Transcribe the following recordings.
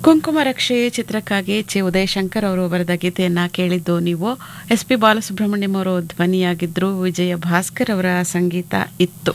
ಕುಂಕುಮ ರಕ್ಷೆ ಚಿತ್ರಕ್ಕಾಗಿ ಚಿ ಉದಯಶಂಕರ್ ಅವರು ಬರೆದ ಗೀತೆಯನ್ನ ಕೇಳಿದ್ದು ನೀವು ಎಸ್ ಪಿ ಬಾಲಸುಬ್ರಹ್ಮಣ್ಯಂ ಅವರು ಧ್ವನಿಯಾಗಿದ್ರು ವಿಜಯ ಭಾಸ್ಕರ್ ಅವರ ಸಂಗೀತ ಇತ್ತು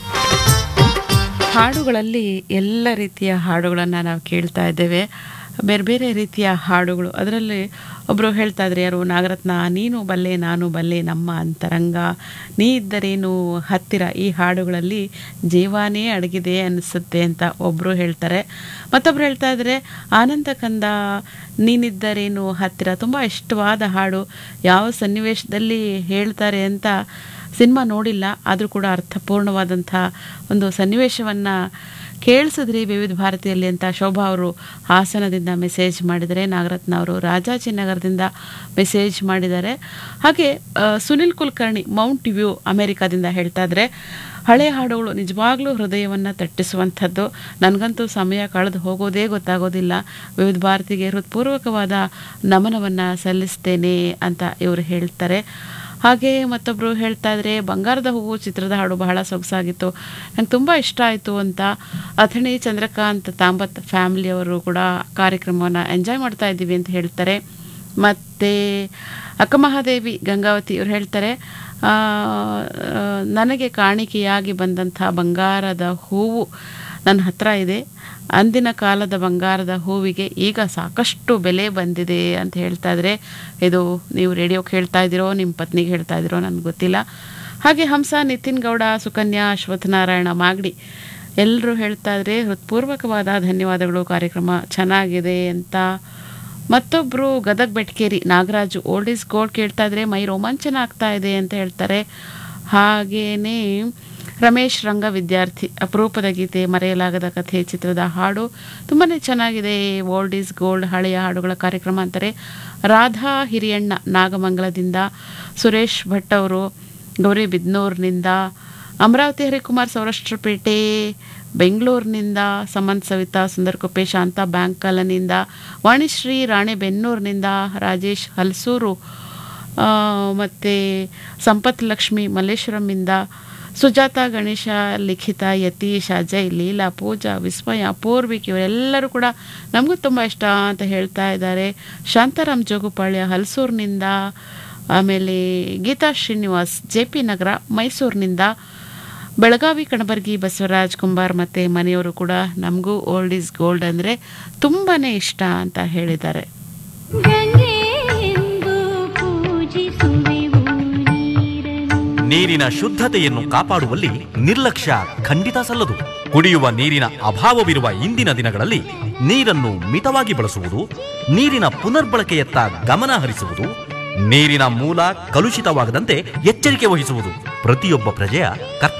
ಹಾಡುಗಳಲ್ಲಿ ಎಲ್ಲ ರೀತಿಯ ಹಾಡುಗಳನ್ನು ನಾವು ಕೇಳ್ತಾ ಇದ್ದೇವೆ ಬೇರೆ ಬೇರೆ ರೀತಿಯ ಹಾಡುಗಳು ಅದರಲ್ಲಿ ಒಬ್ಬರು ಹೇಳ್ತಾ ಇದ್ರು ಯಾರು ನಾಗರತ್ನ ನೀನು ಬಲ್ಲೆ ನಾನು ಬಲ್ಲೆ ನಮ್ಮ ಅಂತರಂಗ ನೀ ಇದ್ದರೇನು ಹತ್ತಿರ ಈ ಹಾಡುಗಳಲ್ಲಿ ಜೀವಾನೇ ಅಡಗಿದೆ ಅನಿಸುತ್ತೆ ಅಂತ ಒಬ್ಬರು ಹೇಳ್ತಾರೆ ಮತ್ತೊಬ್ರು ಹೇಳ್ತಾ ಇದ್ರೆ ಆನಂದ ಕಂದ ನೀನಿದ್ದರೇನು ಹತ್ತಿರ ತುಂಬ ಇಷ್ಟವಾದ ಹಾಡು ಯಾವ ಸನ್ನಿವೇಶದಲ್ಲಿ ಹೇಳ್ತಾರೆ ಅಂತ ಸಿನಿಮಾ ನೋಡಿಲ್ಲ ಆದರೂ ಕೂಡ ಅರ್ಥಪೂರ್ಣವಾದಂಥ ಒಂದು ಸನ್ನಿವೇಶವನ್ನು ಕೇಳಿಸಿದ್ರಿ ವಿವಿಧ ಭಾರತಿಯಲ್ಲಿ ಅಂತ ಶೋಭಾ ಅವರು ಹಾಸನದಿಂದ ಮೆಸೇಜ್ ಮಾಡಿದರೆ ನಾಗರತ್ನ ಅವರು ರಾಜಾಜಿನಗರದಿಂದ ಮೆಸೇಜ್ ಮಾಡಿದ್ದಾರೆ ಹಾಗೆ ಆ, ಸುನಿಲ್ ಕುಲಕರ್ಣಿ ಮೌಂಟ್ ವ್ಯೂ ಅಮೆರಿಕಾದಿಂದ ಹೇಳ್ತಾ ಇದ್ರೆ ಹಳೆ ಹಾಡುಗಳು ನಿಜವಾಗ್ಲೂ ಹೃದಯವನ್ನು ತಟ್ಟಿಸುವಂಥದ್ದು ನನಗಂತೂ ಸಮಯ ಕಳೆದು ಹೋಗೋದೇ ಗೊತ್ತಾಗೋದಿಲ್ಲ ವಿವಿಧ ಭಾರತಿಗೆ ಹೃತ್ಪೂರ್ವಕವಾದ ನಮನವನ್ನು ಸಲ್ಲಿಸ್ತೇನೆ ಅಂತ ಇವರು ಹೇಳ್ತಾರೆ ಹಾಗೆ ಮತ್ತೊಬ್ಬರು ಹೇಳ್ತಾ ಇದ್ರೆ ಬಂಗಾರದ ಹೂವು ಚಿತ್ರದ ಹಾಡು ಬಹಳ ಸೊಗಸಾಗಿತ್ತು ನಂಗೆ ತುಂಬ ಇಷ್ಟ ಆಯಿತು ಅಂತ ಅಥಣಿ ಚಂದ್ರಕಾಂತ್ ತಾಂಬತ್ ಫ್ಯಾಮಿಲಿಯವರು ಕೂಡ ಕಾರ್ಯಕ್ರಮವನ್ನು ಎಂಜಾಯ್ ಮಾಡ್ತಾ ಇದ್ದೀವಿ ಅಂತ ಹೇಳ್ತಾರೆ ಮತ್ತು ಅಕ್ಕಮಹಾದೇವಿ ಗಂಗಾವತಿ ಇವ್ರು ಹೇಳ್ತಾರೆ ಆ, ಆ, ನನಗೆ ಕಾಣಿಕೆಯಾಗಿ ಬಂದಂಥ ಬಂಗಾರದ ಹೂವು ನನ್ನ ಹತ್ರ ಇದೆ ಅಂದಿನ ಕಾಲದ ಬಂಗಾರದ ಹೂವಿಗೆ ಈಗ ಸಾಕಷ್ಟು ಬೆಲೆ ಬಂದಿದೆ ಅಂತ ಹೇಳ್ತಾ ಇದ್ರೆ ಇದು ನೀವು ರೇಡಿಯೋಕ್ಕೆ ಹೇಳ್ತಾ ಇದ್ದೀರೋ ನಿಮ್ಮ ಪತ್ನಿಗೆ ಹೇಳ್ತಾ ಇದ್ದೀರೋ ನನಗೆ ಗೊತ್ತಿಲ್ಲ ಹಾಗೆ ಹಂಸ ನಿತಿನ್ ಗೌಡ ಸುಕನ್ಯಾ ಅಶ್ವತ್ಥನಾರಾಯಣ ಮಾಗಡಿ ಎಲ್ಲರೂ ಹೇಳ್ತಾ ಇದ್ರೆ ಹೃತ್ಪೂರ್ವಕವಾದ ಧನ್ಯವಾದಗಳು ಕಾರ್ಯಕ್ರಮ ಚೆನ್ನಾಗಿದೆ ಅಂತ ಮತ್ತೊಬ್ಬರು Gadag Betageri Nagaraju old is gold ಕೇಳ್ತಾ ಇದ್ರೆ ಮೈ ರೋಮಾಂಚನ ಆಗ್ತಾ ಇದೆ ಅಂತ ಹೇಳ್ತಾರೆ ಹಾಗೇನೇ ರಮೇಶ್ ರಂಗ ವಿದ್ಯಾರ್ಥಿ ಅಪರೂಪದ ಗೀತೆ ಮರೆಯಲಾಗದ ಕಥೆ ಚಿತ್ರದ ಹಾಡು ತುಂಬಾ ಚೆನ್ನಾಗಿದೆ ಓಲ್ಡ್ ಈಸ್ ಗೋಲ್ಡ್ ಹಳೆಯ ಹಾಡುಗಳ ಕಾರ್ಯಕ್ರಮ ಅಂತಾರೆ ರಾಧಾ ಹಿರಿಯಣ್ಣ ನಾಗಮಂಗಲದಿಂದ ಸುರೇಶ್ ಭಟ್ ಅವರು ಗೌರಿಬಿದ್ನೂರಿನಿಂದ ಅಮರಾವತಿ ಹರಿಕುಮಾರ್ ಸೌರಾಷ್ಟ್ರಪೇಟೆ ಬೆಂಗಳೂರಿನಿಂದ ಸಮಂತ್ ಸವಿತಾ ಸುಂದರಕೊಪ್ಪೆ ಶಾಂತ ಬ್ಯಾಂಕ್ ಕಾಲನಿಂದ ವಾಣಿಶ್ರೀ ರಾಣೆಬೆನ್ನೂರಿನಿಂದ ರಾಜೇಶ್ ಹಲ್ಸೂರು ಆ, ಮತ್ತೆ ಸಂಪತ್ ಲಕ್ಷ್ಮಿ ಮಲ್ಲೇಶ್ವರಮಿಂದ ಸುಜಾತ ಗಣೇಶ ಲಿಖಿತ ಯತೀಶ್ ಅಜಯ್ ಲೀಲಾ ಪೂಜಾ ವಿಸ್ಮಯ ಪೂರ್ವಿಕ್ ಇವರೆಲ್ಲರೂ ಕೂಡ ನಮಗೂ ತುಂಬ ಇಷ್ಟ ಅಂತ ಹೇಳ್ತಾ ಇದ್ದಾರೆ ಶಾಂತಾರಾಮ್ ಜೋಗುಪಾಳ್ಯ ಹಲಸೂರಿನಿಂದ ಆಮೇಲೆ ಗೀತಾ ಶ್ರೀನಿವಾಸ್ ಜೆ ಪಿ ನಗರ ಮೈಸೂರಿನಿಂದ ಬೆಳಗಾವಿ ಕಣಬರ್ಗಿ ಬಸವರಾಜ್ ಕುಂಬಾರ್ ಮತ್ತು ಮನೆಯವರು ಕೂಡ ನಮಗೂ ಓಲ್ಡ್ ಈಸ್ ಗೋಲ್ಡ್ ಅಂದರೆ ತುಂಬಾ ಇಷ್ಟ ಅಂತ ಹೇಳಿದ್ದಾರೆ ಗಂಗೆಯೆಂದು ಪೂಜಿಸುವೆವು ನೀರನ್ನು ನೀರಿನ ಶುದ್ಧತೆಯನ್ನು ಕಾಪಾಡುವಲ್ಲಿ ನಿರ್ಲಕ್ಷ್ಯ ಖಂಡಿತ ಸಲ್ಲದು ಕುಡಿಯುವ ನೀರಿನ ಅಭಾವವಿರುವ ಇಂದಿನ ದಿನಗಳಲ್ಲಿ ನೀರನ್ನು ಮಿತವಾಗಿ ಬಳಸುವುದು ನೀರಿನ ಪುನರ್ಬಳಕೆಯತ್ತ ಗಮನ ಹರಿಸುವುದು ನೀರಿನ ಮೂಲ ಕಲುಷಿತವಾಗದಂತೆ ಎಚ್ಚರಿಕೆ ವಹಿಸುವುದು ಪ್ರತಿಯೊಬ್ಬ ಪ್ರಜೆಯ ಕರ್ತವ್ಯ